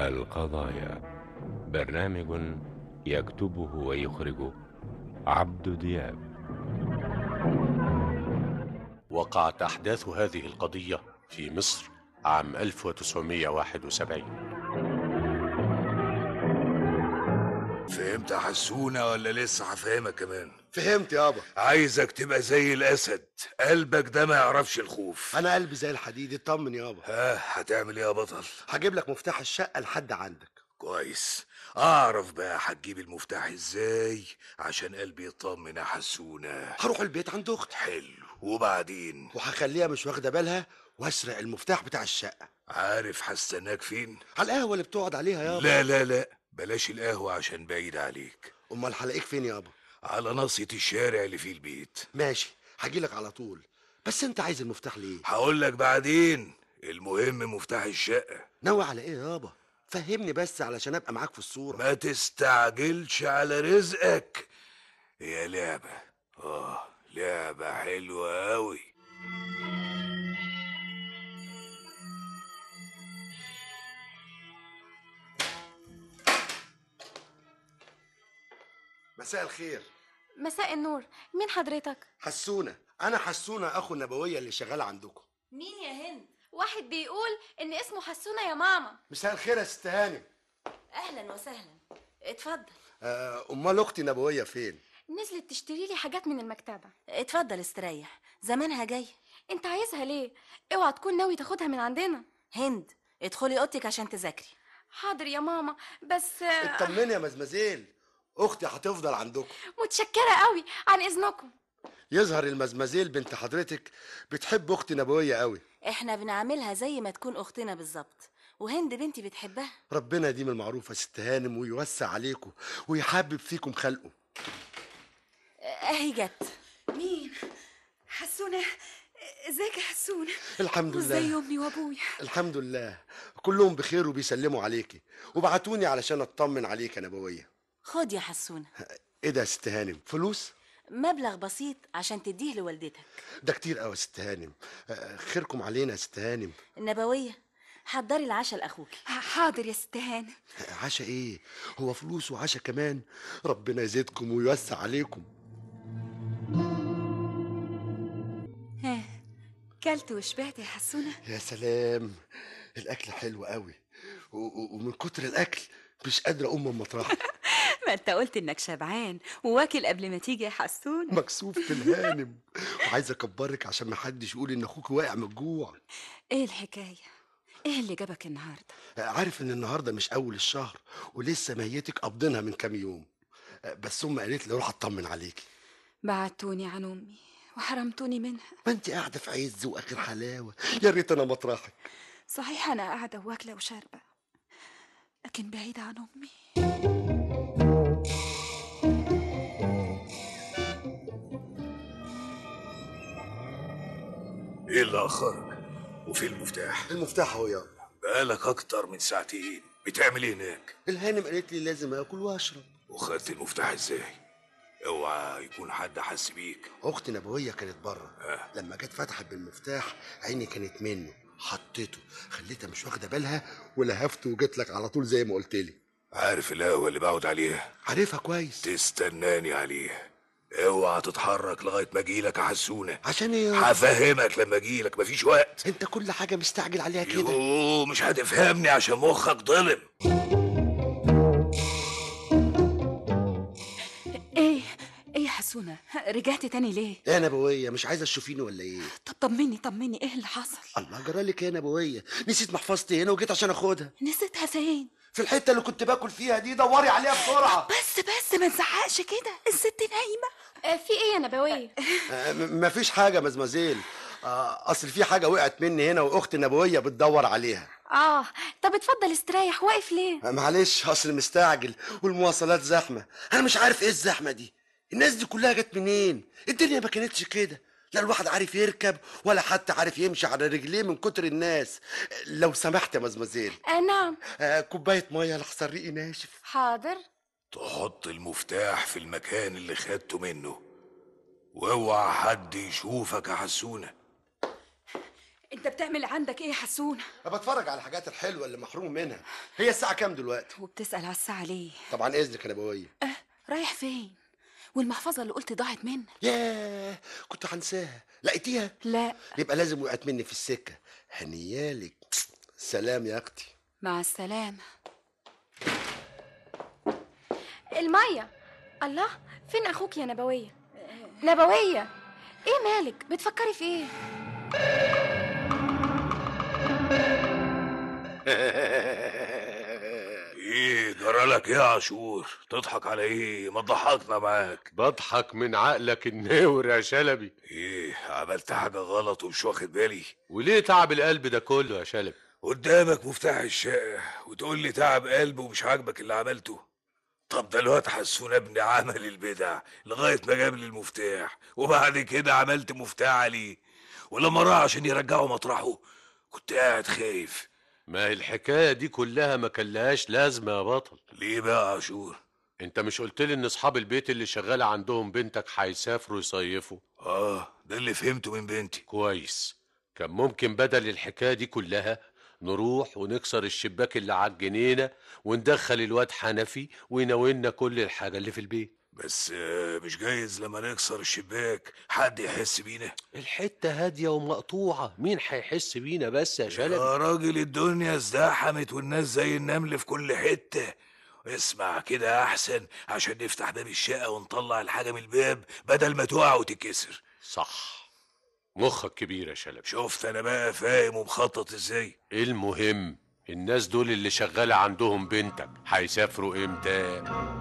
القضايا برنامج يكتبه ويخرجه عبد دياب وقعت أحداث هذه القضية في مصر عام 1971 فهمت يا حسونة ولا لسه هفهمك كمان فهمت يابا عايزك تبقى زي الأسد قلبك ده ما يعرفش الخوف انا قلبي زي الحديد اطمن يابا ها هتعمل ايه يا بطل هجيب لك مفتاح الشقه لحد عندك كويس اعرف بقى هتجيب المفتاح ازاي عشان قلبي يطمن يا حسونة هروح البيت عند اختي حلو وبعدين وهخليها مش واخده بالها واسرق المفتاح بتاع الشقه عارف هستناك فين على القهوه اللي بتقعد عليها يابا لا لا لا بلاش القهوة عشان بعيد عليك امال هلاقيك فين يابا على ناصية الشارع اللي فيه البيت ماشي هجيلك على طول بس انت عايز المفتاح ليه هقول لك بعدين المهم مفتاح الشقة ناوي على ايه يابا فهمني بس علشان ابقى معاك في الصوره ما تستعجلش على رزقك هي لعبة اه لعبة حلوة أوي مساء الخير مساء النور مين حضرتك حسونه انا حسونه اخو النبويه اللي شغال عندكم مين يا هند واحد بيقول ان اسمه حسونه يا ماما مساء الخير يا ست هانم اهلا وسهلا اتفضل آه، امال اختي نبويه فين نزلت تشتري لي حاجات من المكتبه اتفضل استريح زمانها جاي انت عايزها ليه اوعى تكون ناوي تاخدها من عندنا هند ادخلي اوضتك عشان تذاكري حاضر يا ماما بس اطمني يا مزمزيل اختي هتفضل عندكم متشكره قوي عن اذنكم يظهر المزمزيل بنت حضرتك بتحب اختي نبويه قوي احنا بنعملها زي ما تكون اختنا بالظبط وهند بنتي بتحبها ربنا يديم المعروف يا ست هانم ويوسع عليكم ويحبب فيكم خلقه اهي جت مين حسونة ازيك يا حسونة الحمد وازاي لله امي وابويا الحمد لله كلهم بخير وبيسلموا عليكي وبعتوني علشان اطمن عليك يا نبويه خد يا حسونة ايه ده يا ست هانم فلوس مبلغ بسيط عشان تديه لوالدتك ده كتير قوي يا ست هانم آه، خيركم علينا يا ست هانم النبوية حضري العشاء لاخوكي حاضر يا ست هانم عشا ايه هو فلوس وعشا كمان ربنا يزيدكم ويوسع عليكم ها كلت وشبعت يا حسونة يا سلام الاكل حلو قوي و- و- ومن كتر الاكل مش قادره اقوم من مطرحي ما انت قلت انك شبعان وواكل قبل ما تيجي يا حسونة مكسوف في الهانم وعايز اكبرك عشان محدش يقول ان اخوك واقع من الجوع ايه الحكاية ايه اللي جابك النهاردة عارف ان النهارده مش اول الشهر ولسه ميتك قابضينها من كام يوم بس امي قالت لي روح اطمن عليكي بعدتوني عن امي وحرمتوني منها ما انت قاعده في عز واخر حلاوه يا ريت انا مطرحك صحيح انا قاعدة واكلة وشاربة لكن بعيدة عن امي ايه اللي اخرك وفي المفتاح المفتاح اهو يابا بقالك اكتر من ساعتين بتعمل ايه هناك الهانم قالت لي لازم اكل واشرب وخدت المفتاح ازاي اوعى يكون حد حس بيك اختي نبويه كانت بره لما جت فتحت بالمفتاح عيني كانت منه حطيته خليتها مش واخده بالها ولهفت وجيت لك على طول زي ما قلت لي عارف القهوة اللي بقعد عليها عارفها كويس تستناني عليها اوعى تتحرك لغاية ما اجيلك يا حسونة عشان ايه يابا؟ هفهمك لما اجيلك مفيش وقت انت كل حاجه مستعجل عليها كده يوه مش هتفهمني عشان مخك ظلم ايه ايه يا حسونة رجعت تاني ليه ايه يا نبويه مش عايزه تشوفيني ولا ايه طب طمني طمني ايه اللي حصل الله جرالك ايه يا نبويه نسيت محفظتي هنا وجيت عشان اخدها نسيتها فين في الحته اللي كنت باكل فيها دي دوري عليها بسرعه بس بس ما تزعقش كده الست نايمة آه، في ايه يا نبويه آه، م- مفيش حاجه مزمزيل آه، اصل في حاجه وقعت مني هنا واختي نبويه بتدور عليها اه طب اتفضل استريح واقف ليه آه، معلش اصل مستعجل والمواصلات زحمه انا مش عارف ايه الزحمه دي الناس دي كلها جت منين الدنيا ما كانتش كده لا الواحد عارف يركب ولا حتى عارف يمشي على رجليه من كتر الناس لو سمحت يا مزمزيل آه نعم آه، كوبايه ميه لحسن ريقي ناشف حاضر تحط المفتاح في المكان اللي خدته منه واوعى حد يشوفك يا حسونة انت بتعمل عندك ايه يا حسون أنا بتفرج على الحاجات الحلوه اللي محروم منها هي الساعه كام دلوقتي وبتسال على الساعه ليه طبعا اذنك يا نبويه اه رايح فين والمحفظه اللي قلت ضاعت منك ياه كنت هنساها لقيتيها لا يبقى لازم وقعت مني في السكه هنيالك سلام يا اختي مع السلامه المية الله فين اخوك يا نبوية نبوية ايه مالك بتفكري في ايه ايه جرالك يا عاشور تضحك على ايه ما تضحكنا معاك بضحك من عقلك الناور يا شلبي ايه عملت حاجة غلط ومش واخد بالي وليه تعب القلب ده كله يا شلبي قدامك مفتاح الشقة وتقول لي تعب قلب ومش عاجبك اللي عملته طب ده الواد حسون ابني عمل البدع لغاية ما جاب لي المفتاح وبعد كده عملت مفتاح عليه ولما راح عشان يرجعه مطرحه كنت قاعد خايف ما هي الحكايه دي كلها ما كان لهاش لازمه يا بطل ليه بقى يا عاشور انت مش قلت لي ان اصحاب البيت اللي شغاله عندهم بنتك هيسافروا يصيفوا اه ده اللي فهمته من بنتي كويس كان ممكن بدل الحكايه دي كلها نروح ونكسر الشباك اللي على الجنينه وندخل الواد حنفي ويناولنا كل الحاجه اللي في البيت بس آه، مش جايز لما نكسر الشباك حد يحس بينا الحته هاديه ومقطوعه مين هيحس بينا بس يا شلبي يا راجل الدنيا ازدحمت والناس زي النمل في كل حتة اسمع كده احسن عشان نفتح باب الشقة ونطلع الحاجة من الباب بدل ما تقع وتتكسر صح مخك كبير يا شلبي شفت انا بقى فاهم ومخطط ازاي المهم الناس دول اللي شغالة عندهم بنتك هيسافروا امتى؟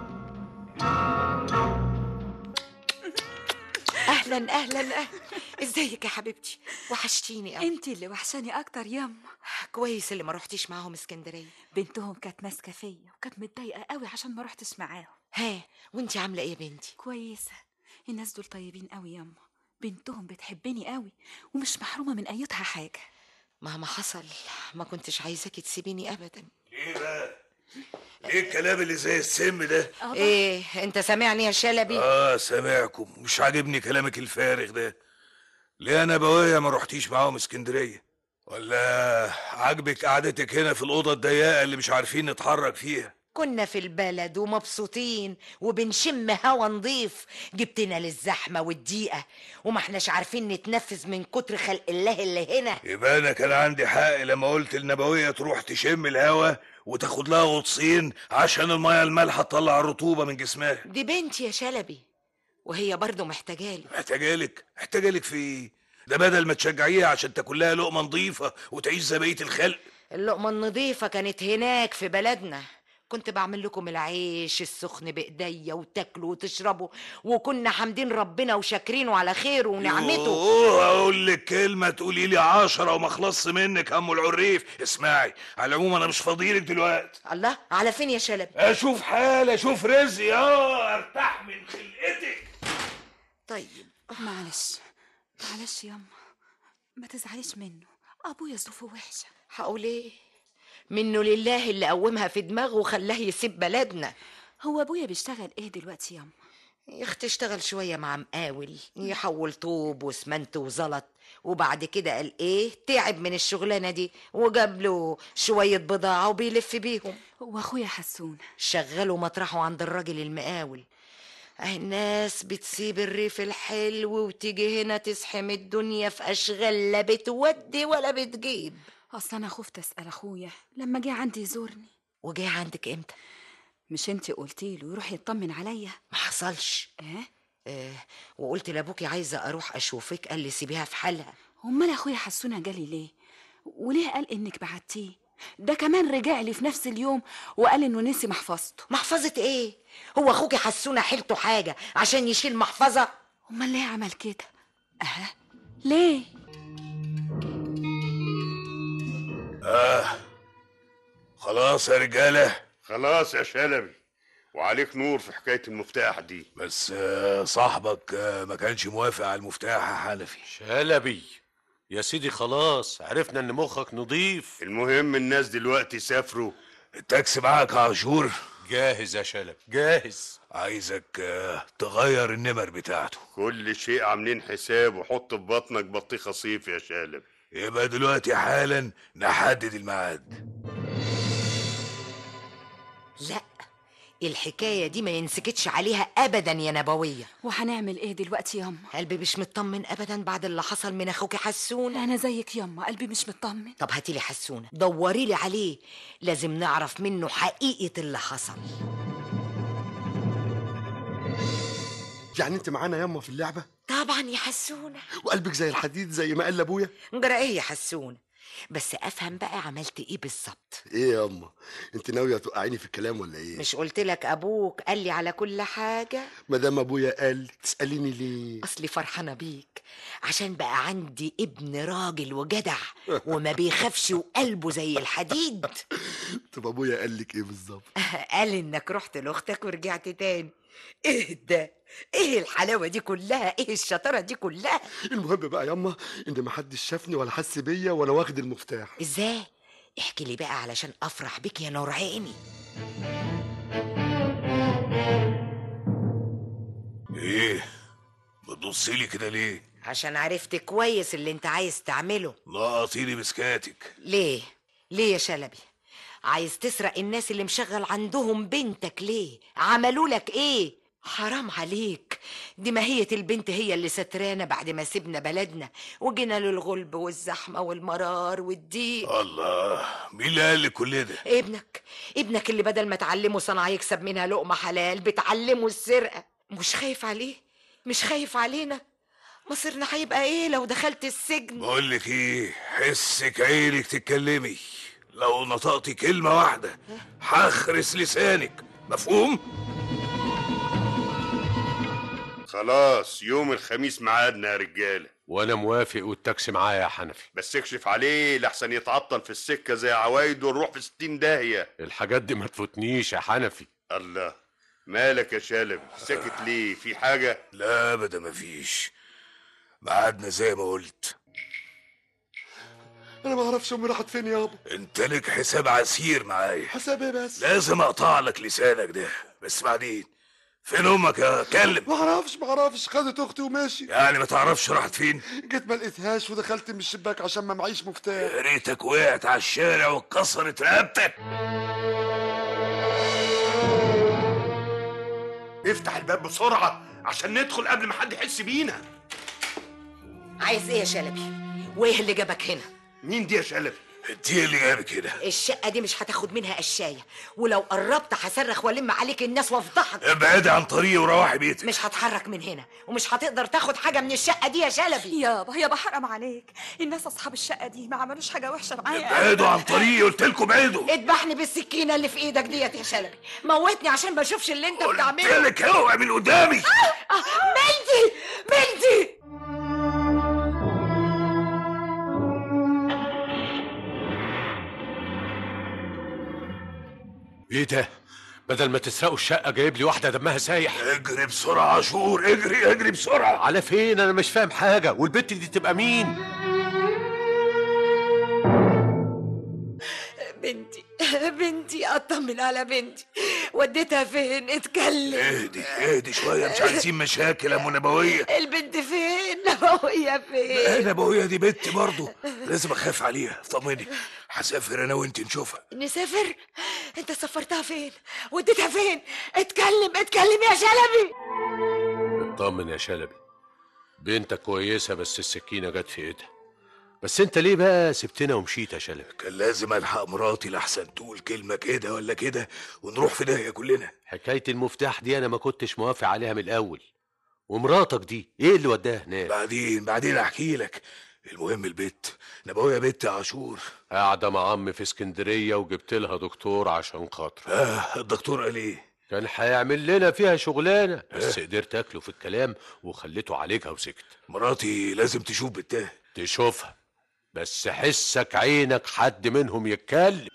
اهلا اهلا اهلا ازيك يا حبيبتي وحشتيني قوي انت اللي وحشاني اكتر ياما كويس اللي ما رحتيش معاهم اسكندريه بنتهم كانت ماسكه فيا وكانت متضايقه قوي عشان ما رحتش معاهم ها وانتي عامله ايه يا بنتي كويسه الناس دول طيبين قوي ياما بنتهم بتحبني قوي ومش محرومه من ايتها حاجه مهما حصل ما كنتش عايزاكي تسيبيني ابدا ايه بقى ايه الكلام اللي زي السم ده ايه انت سامعني يا شلبي اه سامعكم مش عاجبني كلامك الفارغ ده ليه انا بويا ما رحتيش معاهم اسكندرية ولا عاجبك قعدتك هنا في الأوضة الضيقة اللي مش عارفين نتحرك فيها كنا في البلد ومبسوطين وبنشم هوا نضيف جبتنا للزحمه والضيقه وما احناش عارفين نتنفس من كتر خلق الله اللي هنا يبقى انا كان عندي حق لما قلت النبوية تروح تشم الهوا وتاخد لها غطسين عشان المية المالحة تطلع الرطوبة من جسمها دي بنتي يا شلبي وهي برضه محتاجالي محتاجالك محتاجالك في ايه ده بدل ما تشجعيها عشان تاكل لها لقمة نظيفة وتعيش زي بقية الخلق اللقمة النظيفة كانت هناك في بلدنا كنت بعمل لكم العيش السخن بإيديا وتاكلوا وتشربوا وكنا حامدين ربنا وشاكرينه على خيره ونعمته يوه اقول لك كلمة تقولي لي عشرة وما خلصش منك هم العريف اسمعي على العموم انا مش فاضيلك دلوقتي الله على فين يا شلبي اشوف حال اشوف رزقي اه ارتاح من خلقتك طيب معلش معلش ياما ما تزعليش منه ابويا ظروفه وحشه هقول ايه منه لله اللي قومها في دماغه وخلاه يسيب بلدنا هو ابويا بيشتغل ايه دلوقتي ياما يا اختي اشتغل شوية مع مقاول يحول طوب واسمنت وزلط وبعد كده قال ايه تعب من الشغلانة دي وجاب له شوية بضاعة وبيلف بيهم واخويا حسون شغله مطرحه عند الراجل المقاول اهي الناس بتسيب الريف الحلو وتيجي هنا تزحم الدنيا في اشغال لا بتودي ولا بتجيب اصل انا خفت اسال اخويا لما جه عندي يزورني وجاي عندك امتى مش انت قلتي له يروح يطمن عليا ما حصلش اه آه وقلت لابوكي عايزه اروح اشوفك قال لي سيبيها في حالها امال اخويا حسونه جالي ليه وليه قال انك بعتيه ده كمان رجع لي في نفس اليوم وقال انه نسي محفظته محفظه ايه هو اخوكي حسونه حيلته حاجه عشان يشيل محفظه امال ليه عمل كده اه ليه اه خلاص يا رجالة خلاص يا شلبي وعليك نور في حكاية المفتاح دي بس آه صاحبك آه ما كانش موافق على المفتاح يا حنفي شلبي يا سيدي خلاص عرفنا ان مخك نضيف المهم الناس دلوقتي سافروا التاكسي معاك يا عاشور جاهز يا شلبي جاهز عايزك آه تغير النمر بتاعته كل شيء عاملين حساب وحط في بطنك بطيخة صيف يا شالب يبقى دلوقتي حالا نحدد الميعاد لا الحكاية دي ما ينسكتش عليها أبدا يا نبوية وهنعمل ايه دلوقتي ياما قلبي مش مطمن أبدا بعد اللي حصل من أخوك حسون انا زيك ياما قلبي مش مطمن طب هاتيلي حسونة دوري لي عليه لازم نعرف منه حقيقة اللي حصل يعني انت معانا ياما في اللعبه طبعا يا حسونة وقلبك زي الحديد زي ما قال ابويا جرى ايه يا حسونة بس افهم بقى عملت ايه بالظبط ايه ياما انت ناويه توقعيني في الكلام ولا ايه مش قلت لك ابوك قال لي على كل حاجة ما دام ابويا قال تساليني ليه اصلي فرحانة بيك عشان بقى عندي ابن راجل وجدع وما بيخافش وقلبه زي الحديد طب ابويا قال لك ايه بالظبط قال انك رحت لاختك ورجعت تاني ايه ده ايه الحلاوة دي كلها ايه الشطارة دي كلها المهم بقى ياما ان محدش شافني ولا حس بيا وانا واخد المفتاح ازاي احكي لي بقى علشان افرح بك يا نور عيني ايه بتبصيلي كده ليه عشان عرفت كويس اللي انت عايز تعمله نقطيلي بسكاتك ليه ليه يا شلبي عايز تسرق الناس اللي مشغل عندهم بنتك ليه عملوا لك ايه حرام عليك دي ماهية البنت هي اللي سترانا بعد ما سيبنا بلدنا وجينا للغلب والزحمة والمرار والضيق الله مين اللي قال لك كل ده ابنك ابنك اللي بدل ما تعلمه صنعة يكسب منها لقمة حلال بتعلمه السرقة مش خايف عليه مش خايف علينا مصيرنا هيبقى ايه لو دخلت السجن بقول لك ايه حسك عينك تتكلمي لو نطقتي كلمة واحدة هخرس لسانك مفهوم؟ خلاص يوم الخميس ميعادنا يا رجاله وانا موافق والتاكسي معايا يا حنفي بس اكشف عليه لحسن يتعطل في السكه زي عوايده ونروح في ستين داهيه الحاجات دي ما تفوتنيش يا حنفي الله مالك يا شالب سكت ليه في حاجه لا ابدا مفيش ميعادنا زي ما قلت انا ما اعرفش امي راحت فين يابا انت لك حساب عسير معايا حساب ايه بس لازم اقطع لك لسانك ده بس بعدين فين امك يا كلم ما اعرفش ما اعرفش خدت اختي وماشي يعني ما تعرفش راحت فين جيت ما لقيتهاش ودخلت من الشباك عشان ما معيش مفتاح يا ريتك وقعت على الشارع واتكسرت رقبتك افتح الباب بسرعه عشان ندخل قبل ما حد يحس بينا عايز ايه يا شلبي وايه اللي جابك هنا مين دي يا شلبي انت إيه اللي جابك هنا الشقة دي مش هتاخد منها قشاية ولو قربت هصرخ والم عليك الناس وافضحك ابعدي عن طريقي وروحي بيتك مش هتحرك من هنا ومش هتقدر تاخد حاجة من الشقة دي يا شلبي يابا يابا حرام عليك الناس اصحاب الشقه دي ما عملوش حاجه وحشه معايا ابعدوا عن طريقي قلت لكم ابعدوا اذبحني بالسكينة اللي في ايدك ديت يا شلبي موتني عشان ما اشوفش اللي انت قلت بتعمله لك اوعي من قدامي آه، بنتي بنتي ايه ده بدل ما تسرقوا الشقه جايب لي واحده دمها سايح اجري بسرعة شهور اجري اجري بسرعة على فين انا مش فاهم حاجه والبت دي تبقى مين بنتي بنتي اطمن على بنتي وديتها فين اتكلم اهدي اهدي شوية مش عايزين مشاكل يا ام نبوية البنت فين نبوية فين انا ابويا دي بنتي برضه لازم اخاف عليها طمني هسافر انا وانت نشوفها نسافر انت سفرتها فين وديتها فين اتكلم اتكلم يا شلبي اطمن يا شلبي بنتك كويسه بس السكينه جت في ايدها بس انت ليه بقى سبتنا ومشيت يا شلبي كان لازم الحق مراتي لحسن تقول كلمة كده ولا كده ونروح في داهية كلنا حكايه المفتاح دي انا ما كنتش موافق عليها من الاول ومراتك دي ايه اللي وداها هناك بعدين بعدين احكي لك المهم البت نبويا بنت عاشور قاعده مع عمي في اسكندريه وجبت لها دكتور عشان خاطره اه الدكتور قال ايه كان هيعمل لنا فيها شغلانه بس قدرت اكله في الكلام وخليته عالجها وسكت مراتي لازم تشوف بنتها تشوفها بس حسك عينك حد منهم يتكلم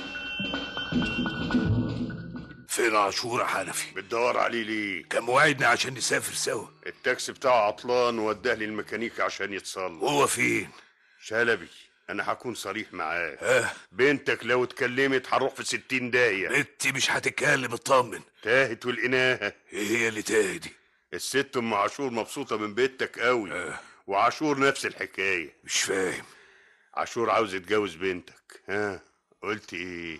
فين عاشور يا حنفي بتدور عليه ليه كان موعدنا عشان نسافر سوا التاكسي بتاعه عطلان ووداه للميكانيكي عشان يتصلح هو فين شلبي انا هكون صريح معاك اه بنتك لو اتكلمت هنروح في ستين داهية بنتي مش هتتكلم اطمن تاهت والإناهة ايه هي اللي تهدي الست ام عاشور مبسوطة من بنتك قوي آه. وعاشور نفس الحكاية مش فاهم عاشور عاوز يتجوز بنتك ها قلت ايه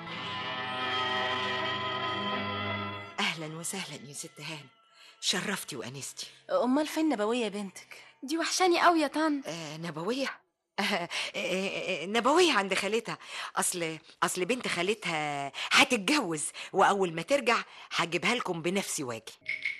اهلا وسهلا يا ست هان شرفتي وانستي امال فين نبويه بنتك دي وحشاني قوي يا طن آه نبويه آه آه، آه، نبويه عند خالتها اصل اصل بنت خالتها هتتجوز واول ما ترجع هجيبها لكم بنفسي واجي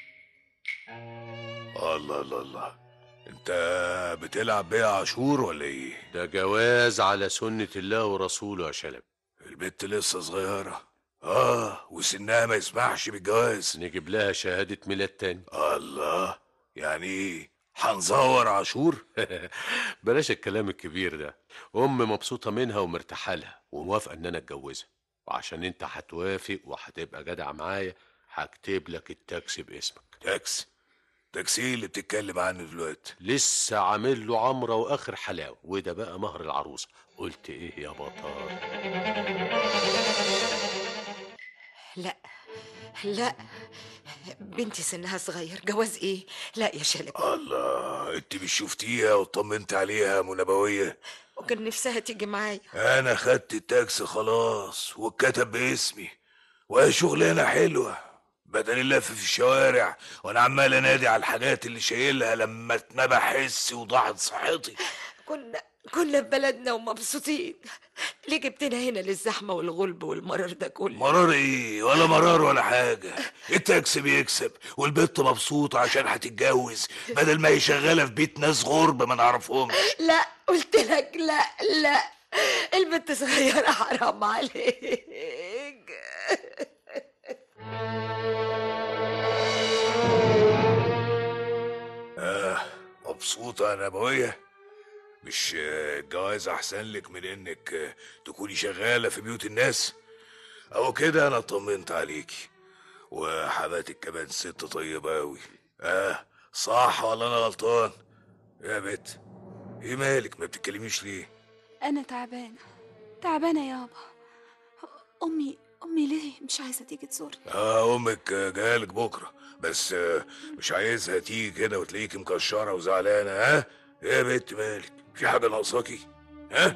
الله الله الله انت بتلعب بيها عاشور ولا ايه ده جواز على سنة الله ورسوله يا شلبي البت لسه صغيرة اه وسنها ما يسمحش بالجواز نجيب لها شهادة ميلاد تاني الله يعني ايه هنزور عاشور بلاش الكلام الكبير ده ام مبسوطة منها ومرتاحة لها وموافقة ان انا اتجوزها وعشان انت هتوافق وهتبقى جدع معايا هكتب لك التاكسي باسمك تاكس تاكسي إيه اللي بتتكلم عنه دلوقتي لسه عامل له عمرة واخر حلاوة وده بقى مهر العروسة قلت ايه يا بطل لا لا بنتي سنها صغير جواز ايه لا يا شلبي الله انت مش شفتيها وطمنت عليها يا منبوية وكان نفسها تيجي معايا انا خدت التاكسي خلاص واتكتب باسمي وهي شغلانه حلوه بدل اللف في الشوارع وانا عمال انادي على الحاجات اللي شايلها لما اتنبح حسي وضاعت صحتي كنا كنا في بلدنا ومبسوطين ليه جبتنا هنا للزحمه والغلب والمرار ده كله مرار ايه ولا مرار ولا حاجه التاكسي بيكسب والبت مبسوطه عشان هتتجوز بدل ما هي شغاله في بيت ناس غرب ما نعرفهمش لا قلت لك لا لا البنت صغيره حرام عليك آه مبسوطة يا نبوية مش آه، الجواز أحسن لك من إنك آه، تكوني شغالة في بيوت الناس أو كده أنا طمنت عليكي وحماتك كمان ست طيبة أوي آه صح ولا أنا غلطان يا بت إيه مالك ما بتتكلميش ليه انا تعبانه تعبانه يابا امي امي ليه مش عايزه تيجي تزورني آه أمك آه، جايلك بكرة بس آه، مش عايزها تيجي كده وتلاقيكي مكشرة وزعلانة ها إيه يا بت مالك في حاجة ناقصاكي ها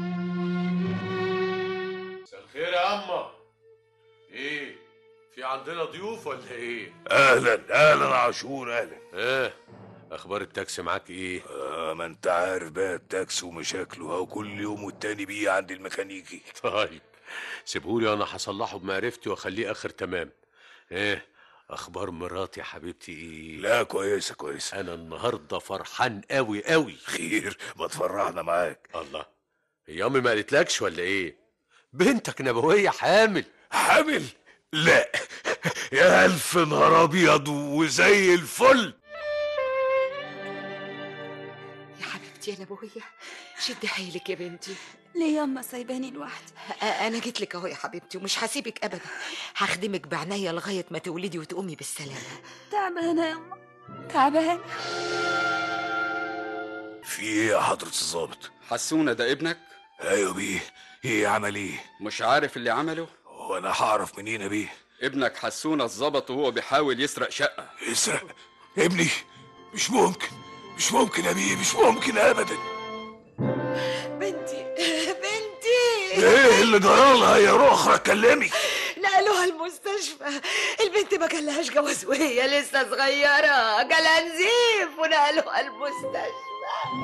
مساء الخير يا اما ايه في عندنا ضيوف ولا ايه اهلا اهلا عاشور اهلا ايه اخبار التاكسي معاك ايه آه ما انت عارف بقى التاكسي ومشاكله او كل يوم والتاني بيه عند الميكانيكي طيب سيبهولي انا هصلحه بمعرفتي واخليه اخر تمام ايه اخبار مراتي يا حبيبتي ايه لا كويسه كويسه انا النهارده فرحان قوي قوي خير ما تفرحنا معاك الله هي امي ما قالتلكش ولا ايه بنتك نبويه حامل حامل لا يا الف نهار ابيض وزي الفل يا حبيبتي يا نبويه شدي حيلك يا بنتي ليه ياما سايباني لوحدي أ- انا جيت لك اهو يا حبيبتي ومش هسيبك ابدا هخدمك بعناية لغايه ما تولدي وتقومي بالسلامه تعبانه ياما تعبانه في ايه يا حضرة الظابط حسونة ده ابنك ايوه بيه ايه عمل ايه مش عارف اللي عمله وانا هعرف منين يا بيه ابنك حسونة الظبط وهو بيحاول يسرق شقة يسرق ابني مش ممكن مش ممكن يا بيه مش ممكن ابدا بنتي بنتي ايه اللي جرالها يا رخرة كلمي نقلوها المستشفى البنت ما كان لهاش جواز وهي لسه صغيره جالها نزيف ونقلوها المستشفى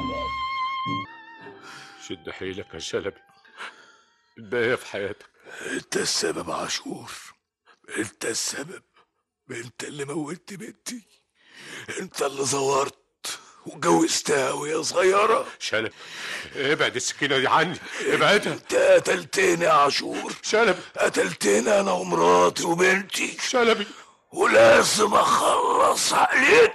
شد حيلك يا شلبي الباقيه في حياتك انت السبب عاشور انت السبب انت اللي موتت بنتي انت اللي زورت وجوزتها وهي صغيرة شلبي ابعد السكينه دي عني ابعدها انت قتلتني يا عاشور شلبي قتلتني انا ومراتي وبنتي شلبي ولازم اخلص عليك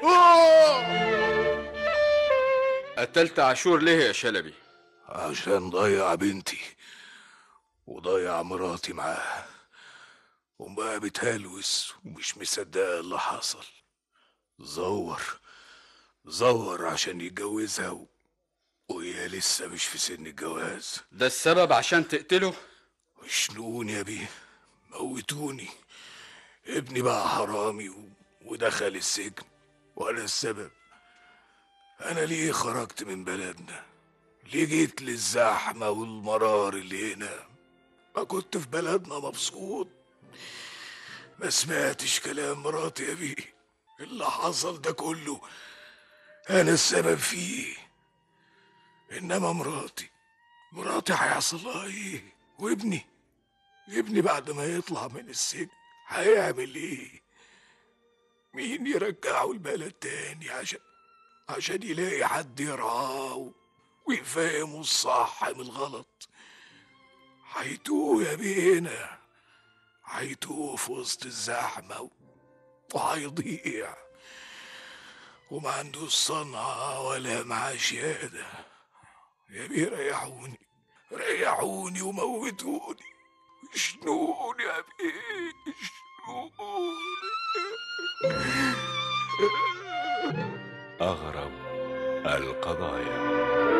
قتلت عاشور ليه يا شلبي عشان ضيع بنتي وضيع مراتي معاه وبقى بتهلوس ومش مصدقة اللي حصل زور زور عشان يتجوزها و... وهي لسه مش في سن الجواز ده السبب عشان تقتله شنقوني يا بيه موتوني ابني بقى حرامي و... ودخل السجن وانا السبب انا ليه خرجت من بلدنا ليه جيت للزحمة والمرار اللي هنا ما كنت في بلدنا مبسوط ما سمعتش كلام مراتي يا بيه اللي حصل ده كله انا السبب فيه انما مراتي مراتي هيحصل لها ايه وابني ابني بعد ما يطلع من السجن هيعمل ايه مين يرجعه البلد تاني عشان عشان يلاقي حد يرعاه ويفهمه الصح من الغلط هيتوه يا بينا هيتوه في وسط الزحمة وهيضيع وما عندوش صنعة ولا معاه شهادة يا بيه ريحوني ريحوني وموتوني شنوني يا بيه شنوني أغرب القضايا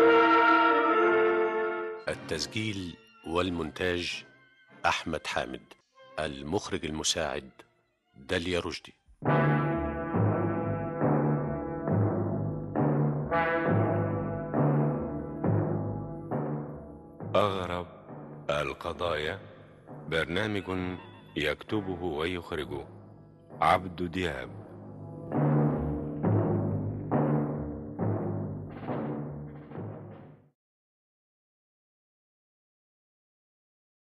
التسجيل والمونتاج أحمد حامد المخرج المساعد داليا رشدي أغرب القضايا برنامج يكتبه ويخرجه عبد دياب